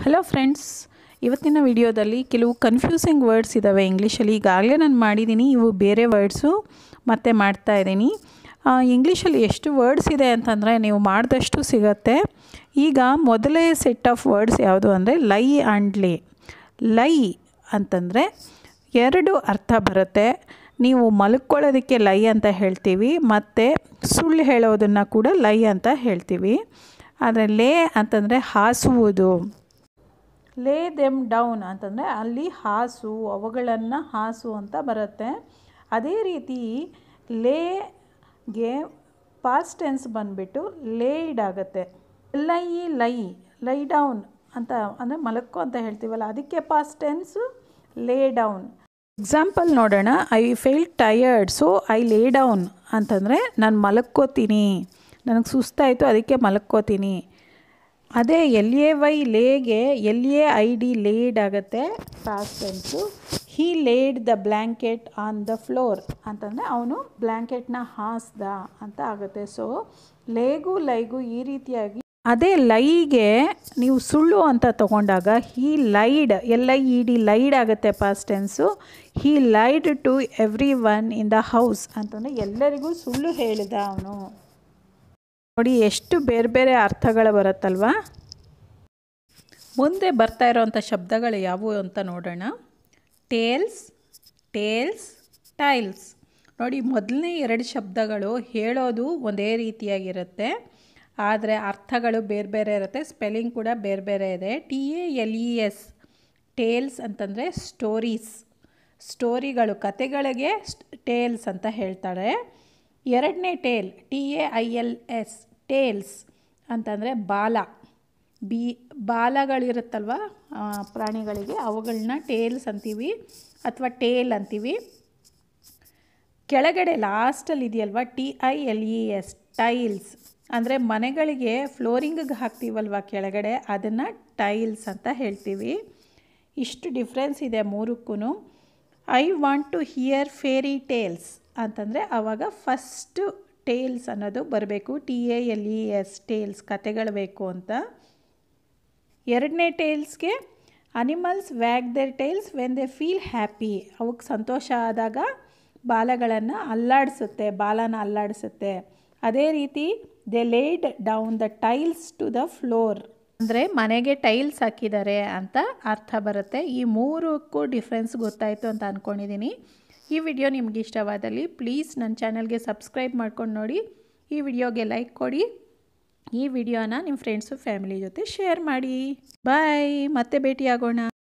hello friends ಇವತ್ತಿನ ವಿಡಿಯೋದಲ್ಲಿ ಕೆಲವು ಕನ್ಫ್ಯೂಸಿಂಗ್ ವರ್ಡ್ಸ್ ಇದ್ದಾವೆ ಇಂಗ್ಲೀಷಲ್ಲಿ ಈಗಾಗಲೇ ನಾನು ಮಾಡಿದ್ದೀನಿ ಇವು ಬೇರೆ ವರ್ಡ್ಸು ಮತ್ತೆ ಮಾಡ್ತಾ ಇದ್ದೀನಿ ಇಂಗ್ಲೀಷಲ್ಲಿ ಎಷ್ಟು ವರ್ಡ್ಸ್ ಇದೆ ಅಂತಂದರೆ ನೀವು ಮಾಡಿದಷ್ಟು ಸಿಗತ್ತೆ ಈಗ ಮೊದಲೇ ಸೆಟ್ ಆಫ್ ವರ್ಡ್ಸ್ ಯಾವುದು ಅಂದರೆ ಲೈ ಆ್ಯಂಡ್ ಲೇ ಲೈ ಅಂತಂದರೆ ಎರಡು ಅರ್ಥ ಬರುತ್ತೆ ನೀವು ಮಲ್ಕೊಳ್ಳೋದಕ್ಕೆ ಲೈ ಅಂತ ಹೇಳ್ತೀವಿ ಮತ್ತು ಸುಳ್ಳು ಹೇಳೋದನ್ನು ಕೂಡ ಲೈ ಅಂತ ಹೇಳ್ತೀವಿ ಆದರೆ ಲೇ ಅಂತಂದರೆ ಹಾಸುವುದು ಲೇ ದೆಮ್ ಡೌನ್ ಅಂತಂದರೆ ಅಲ್ಲಿ ಹಾಸು ಅವುಗಳನ್ನು ಹಾಸು ಅಂತ ಬರುತ್ತೆ ಅದೇ ರೀತಿ ಲೇಗೆ ಪಾಸ್ಟ್ ಟೆನ್ಸ್ ಬಂದುಬಿಟ್ಟು ಲೇಡ್ ಆಗುತ್ತೆ ಲೈ ಲೈ ಲೈ ಡೌನ್ ಅಂತ ಅಂದರೆ ಮಲಕ್ಕೋ ಅಂತ ಹೇಳ್ತೀವಲ್ಲ ಅದಕ್ಕೆ past tense lay down example ನೋಡೋಣ I feel tired so I lay down ಅಂತಂದರೆ ನಾನು ಮಲಕ್ಕೋತೀನಿ ನನಗೆ ಸುಸ್ತಾಯಿತು ಅದಕ್ಕೆ ಮಲಕ್ಕೋತೀನಿ ಅದೇ ಎಲ್ ಎ ವೈ ಲೇಗೆ L A I D laid ಆಗುತ್ತೆ past tense he laid the blanket on the floor ಅಂತಂದರೆ ಅವನು ಬ್ಲ್ಯಾಂಕೆಟ್ನ ಹಾಸ್ದ ಅಂತ ಆಗುತ್ತೆ ಸೊ ಲೇಗೂ ಲೈಗೂ ಈ ರೀತಿಯಾಗಿ ಅದೇ ಲೈಗೆ ನೀವು ಸುಳ್ಳು ಅಂತ ತಗೊಂಡಾಗ he lied L I E D lied ಆಗುತ್ತೆ past tense he lied to everyone in the house ಅಂತಂದರೆ ಎಲ್ಲರಿಗೂ ಸುಳ್ಳು ಹೇಳಿದ ಅವನು ನೋಡಿ ಎಷ್ಟು ಬೇರೆ ಬೇರೆ ಅರ್ಥಗಳು ಬರುತ್ತಲ್ವಾ ಮುಂದೆ ಬರ್ತಾ ಇರೋವಂಥ ಶಬ್ದಗಳು ಯಾವುವು ಅಂತ ನೋಡೋಣ ಟೇಲ್ಸ್ ಟೇಲ್ಸ್ ಟೈಲ್ಸ್ ನೋಡಿ ಮೊದಲನೇ ಎರಡು ಶಬ್ದಗಳು ಹೇಳೋದು ಒಂದೇ ರೀತಿಯಾಗಿರುತ್ತೆ ಆದರೆ ಅರ್ಥಗಳು ಬೇರೆ ಬೇರೆ ಇರುತ್ತೆ ಸ್ಪೆಲ್ಲಿಂಗ್ ಕೂಡ ಬೇರೆ ಬೇರೆ ಇದೆ T A L E S tiles ಅಂತಂದರೆ ಸ್ಟೋರೀಸ್ ಸ್ಟೋರಿಗಳು ಕತೆಗಳಿಗೆ ಟೇಲ್ಸ್ ಅಂತ ಹೇಳ್ತಾರೆ ಎರಡನೇ tale T A I L S tiles ಅಂತಂದರೆ ಬಾಲ ಬಿ ಬಾಲಗಳಿರುತ್ತಲ್ವ ಪ್ರಾಣಿಗಳಿಗೆ ಅವುಗಳನ್ನ ಟೇಲ್ಸ್ ಅಂತೀವಿ ಅಥವಾ ಟೇಲ್ ಅಂತೀವಿ ಕೆಳಗಡೆ ಲಾಸ್ಟಲ್ಲಿ ಇದೆಯಲ್ವ T I L E S tiles ಅಂದರೆ ಮನೆಗಳಿಗೆ ಫ್ಲೋರಿಂಗಿಗೆ ಹಾಕ್ತೀವಲ್ವ ಕೆಳಗಡೆ ಅದನ್ನು ಟೈಲ್ಸ್ ಅಂತ ಹೇಳ್ತೀವಿ ಇಷ್ಟು ಡಿಫ್ರೆನ್ಸ್ ಇದೆ ಮೂರಕ್ಕೂ I want to hear fairy tales ಅಂತಂದರೆ ಆವಾಗ ಫಸ್ಟು ಟೇಲ್ಸ್ ಅನ್ನೋದು ಬರಬೇಕು T A L E S tales ಕತೆಗಳು ಬೇಕು ಅಂತ ಎರಡನೇ ಟೇಲ್ಸ್ಗೆ animals wag their tails when they feel happy ಅವಕ್ಕೆ ಸಂತೋಷ ಆದಾಗ ಬಾಲಗಳನ್ನು ಅಲ್ಲಾಡಿಸುತ್ತೆ ಬಾಲನ ಅಲ್ಲಾಡಿಸುತ್ತೆ ಅದೇ ರೀತಿ they laid down the tiles to the floor ಅಂದರೆ ಮನೆಗೆ ಟೈಲ್ಸ್ ಹಾಕಿದ್ದಾರೆ ಅಂತ ಅರ್ಥ ಬರುತ್ತೆ ಈ ಮೂರಕ್ಕೂ ಡಿಫ್ರೆನ್ಸ್ ಗೊತ್ತಾಯಿತು ಅಂತ ಅಂದ್ಕೊಂಡಿದ್ದೀನಿ ಈ ವಿಡಿಯೋ ನಿಮ್ಗೆ ಇಷ್ಟವಾದಲ್ಲಿ ಪ್ಲೀಸ್ ನನ್ನ ಚಾನಲ್ಗೆ ಸಬ್ಸ್ಕ್ರೈಬ್ ಮಾಡ್ಕೊಂಡು ನೋಡಿ ಈ ವಿಡಿಯೋಗೆ ಲೈಕ್ ಕೊಡಿ ಈ ವಿಡಿಯೋನ ನಿಮ್ಮ ಫ್ರೆಂಡ್ಸು ಫ್ಯಾಮಿಲಿ ಜೊತೆ ಶೇರ್ ಮಾಡಿ ಬಾಯ್ ಮತ್ತೆ ಭೇಟಿಯಾಗೋಣ